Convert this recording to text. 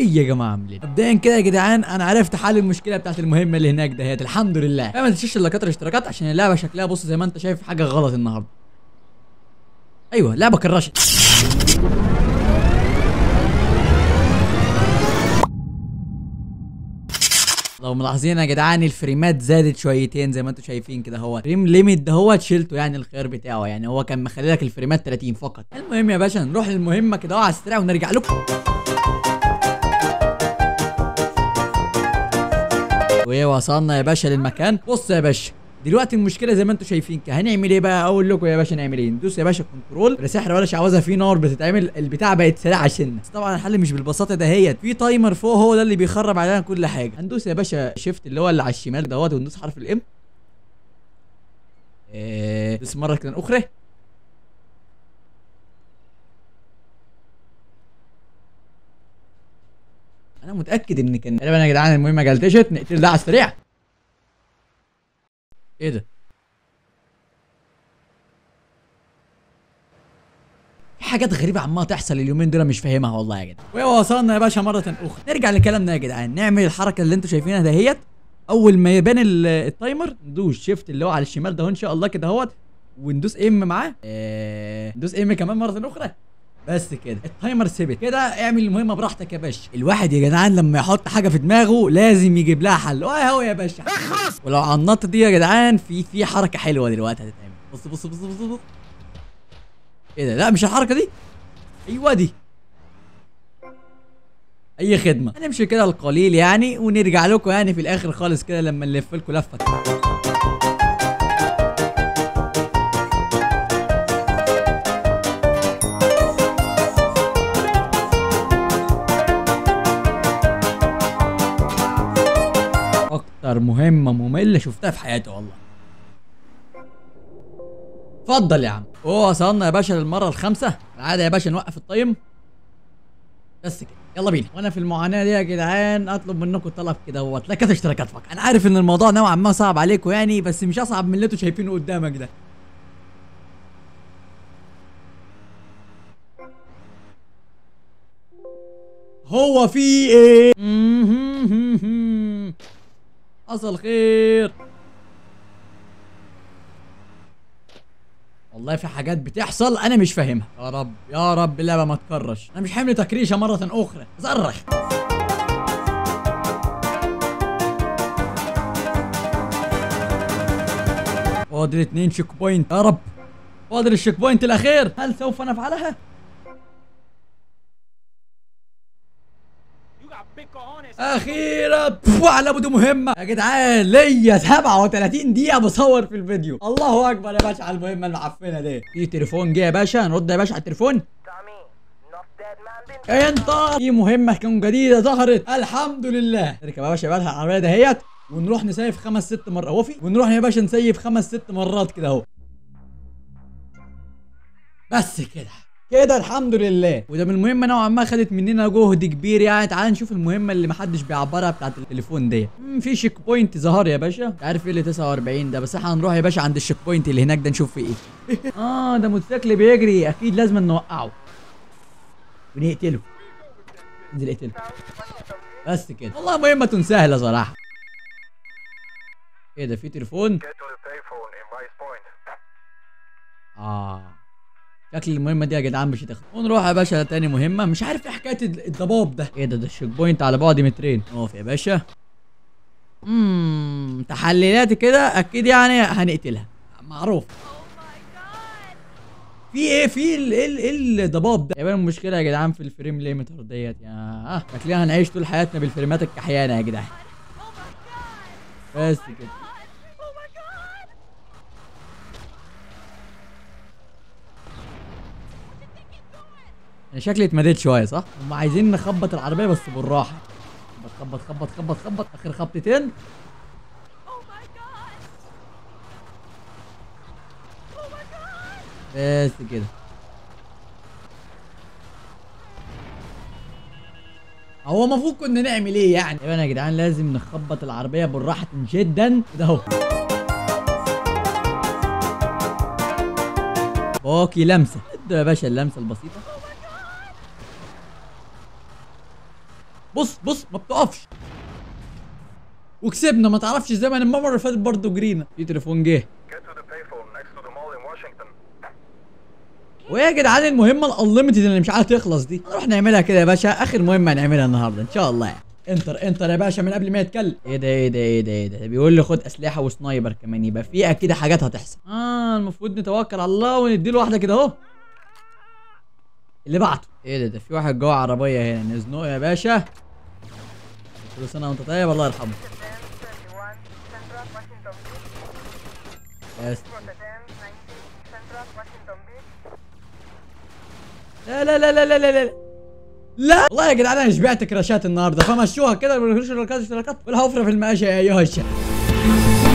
ايه يا جماعه عاملين مبدئيا كده يا جدعان انا عرفت حل المشكله بتاعت المهمه اللي هناك دهيت الحمد لله ما تنساش اللايكات والاشتراكات عشان اللعبه شكلها بص زي ما انت شايف حاجه غلط النهارده ايوه لعبه كرشت لو ملاحظين يا جدعان الفريمات زادت شويتين زي ما انتم شايفين كده هو فريم ليميت ده هو شلته يعني الخيار بتاعه يعني هو كان مخلي لك الفريمات 30 فقط المهم يا باشا نروح للمهمه كده اهو على السريع ونرجع لكم ووصلنا يا باشا للمكان بص يا باشا دلوقتي المشكله زي ما انتم شايفين كده هنعمل ايه بقى اقول لكم يا باشا نعمل ايه ندوس يا باشا كنترول ولا سحر ولا شعوذه في نار بتتعمل البتاع بقت سريعه سنه بس طبعا الحل مش بالبساطه دهيت في تايمر فوق هو ده اللي بيخرب علينا كل حاجه هندوس يا باشا شيفت اللي هو اللي على الشمال دوت وندوس حرف الام ايه دوس مره كده اخرى انا متاكد ان كان غالبا يا جدعان المهمه جلتشت نقتل ده على السريع ايه ده في حاجات غريبة عمالة تحصل اليومين دول مش فاهمها والله يا جدعان ووصلنا يا باشا مرة أخرى نرجع لكلامنا يا جدعان نعمل الحركة اللي انتوا شايفينها دهيت أول ما يبان ال- التايمر ندوس شيفت اللي هو على الشمال ده إن شاء الله كده اهوت وندوس ام معاه آه، ندوس ام كمان مرة أخرى بس كده التايمر ثبت كده اعمل المهمه براحتك يا باشا الواحد يا جدعان لما يحط حاجه في دماغه لازم يجيب لها حل اه اهو يا باشا ولو على النط دي يا جدعان في في حركه حلوه دلوقتي هتتعمل بص بص بص بص بص ايه ده لا مش الحركه دي ايوه دي اي خدمه هنمشي كده القليل يعني ونرجع لكم يعني في الاخر خالص كده لما نلف لكم لفه كده. اكتر مهمه ممله شفتها في حياتي والله اتفضل يا عم هو وصلنا يا باشا للمره الخامسه العاده يا باشا نوقف التايم بس كده يلا بينا وانا في المعاناه دي يا جدعان اطلب منكم طلب كده هو لايكات اشتراكات فقط انا عارف ان الموضوع نوعا ما صعب عليكم يعني بس مش اصعب من اللي انتوا شايفينه قدامك ده هو في ايه حصل خير والله في حاجات بتحصل انا مش فاهمها يا رب يا رب اللعبه ما تكرش انا مش حامل تكريشه مره اخرى صرخ فاضل اتنين شيك بوينت يا رب فاضل الشيك بوينت الاخير هل سوف نفعلها اخيرا بفو على ابو دي مهمه يا جدعان ليا 37 دقيقه بصور في الفيديو الله اكبر يا باشا على المهمه المعفنه دي في تليفون جه يا باشا نرد يا باشا على التليفون Tommy, enough dead man been انت في مهمه كان جديده ظهرت الحمد لله نركب يا باشا بقى العربيه دهيت ونروح نسيف خمس ست مرات وفي ونروح يا باشا نسيف خمس ست مرات كده اهو بس كده كده الحمد لله وده من المهمه نوعا ما خدت مننا جهد كبير يعني تعال نشوف المهمه اللي محدش بيعبرها بتاعت التليفون دي مم، في شيك بوينت ظهر يا باشا مش عارف ايه اللي 49 ده بس احنا هنروح يا باشا عند الشيك بوينت اللي هناك ده نشوف فيه ايه اه ده موتوسيكل بيجري اكيد لازم نوقعه ونقتله انزل اقتله بس كده والله مهمة سهلة صراحة ايه ده في تليفون Get to the payphone in Vice Point. اه شكل المهمة دي يا جدعان مش هتاخد ونروح يا باشا لتاني مهمة مش عارف ايه حكاية الد- الضباب ده ايه ده ده الشيك بوينت على بعد مترين اقف يا باشا امم تحليلاتي كده اكيد يعني هنقتلها معروف في ايه في ال ال ال الضباب ده يبقى المشكله يا جدعان في الفريم ليميتر ديت يا اه شكلنا هنعيش طول حياتنا بالفريمات الكحيانه يا جدعان بس كده انا شكلي اتمديت شويه صح؟ هم عايزين نخبط العربيه بس بالراحه خبط خبط خبط خبط خبط اخر خبطتين بس كده هو المفروض كنا نعمل ايه يعني؟ يبقى يا جدعان لازم نخبط العربيه بالراحه جدا كده اهو اوكي لمسه ادوا يا باشا اللمسه البسيطه بص بص ما بتقفش وكسبنا ما تعرفش ازاي ما أنا المره اللي فاتت برضه جرينا في تليفون جه Get to the payphone next to the mall in Washington. وايه يا جدعان المهمه الانليمتد اللي مش عارفه تخلص دي نروح نعملها كده يا باشا اخر مهمه هنعملها النهارده ان شاء الله يعني. انتر انتر يا باشا من قبل ما يتكلم ايه ده ايه ده ايه ده ايه ده بيقول لي خد اسلحه وسنايبر كمان يبقى في اكيد حاجات هتحصل اه المفروض نتوكل على الله ونديله واحده كده اهو اللي بعته ايه ده ده في واحد جوه عربيه هنا نزنقه يا باشا كل سنه وانت طيب الله يرحمه Central Washington Beach. بس Rotterdam 90 Central Washington Beach. لا لا لا لا لا لا لا لا والله يا جدعان انا شبعت كراشات النهارده فمشوها كده ما تقولوش الركات اشتراكات ولا هفرة في المقاشه يا ايها الشباب